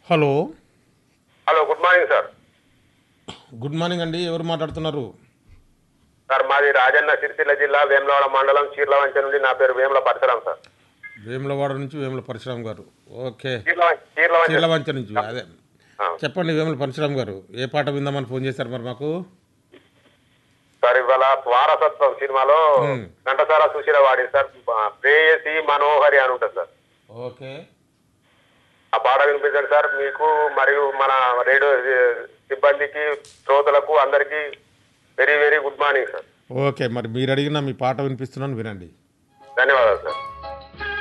Hello hello good morning sir good morning అండి ఎవరు మాట్లాడుతున్నారు సార్ మాది రాజన్న సిరిసిల్ల జిల్లా వేములవాడ మండలం చీర్లవంచ నుండి నా పేరు వేముల పరశురాం సార్ వేములవాడ నుంచి వేముల పరశురామ్ గారు ఓకే చీర్లవంచ చీర్లవంచ చీలవంచ నుంచి అదే ఆ. చెప్పండి వేముల పరశురామ్ గారు ఏ పాట విందామని ఫోన్ చేశారు మరి మాకు సార్ ఇవాళ వారసత్వం సినిమాలో Hmm. ఘంటసాల సుశీల వాడింది సార్ ఆ, ప్రేయసి మనోహరి అని ఉంటుంది సార్ ఓకే ఆ పాట వినిపించండి సార్ మీకు మరియు మన రేడియో సిబ్బందికి శ్రోతలకు అందరికీ very very good morning sir okay మరి మీరు అడిగిన మీ పాట వినిపిస్తున్నాను వినండి ధన్యవాదాలు సార్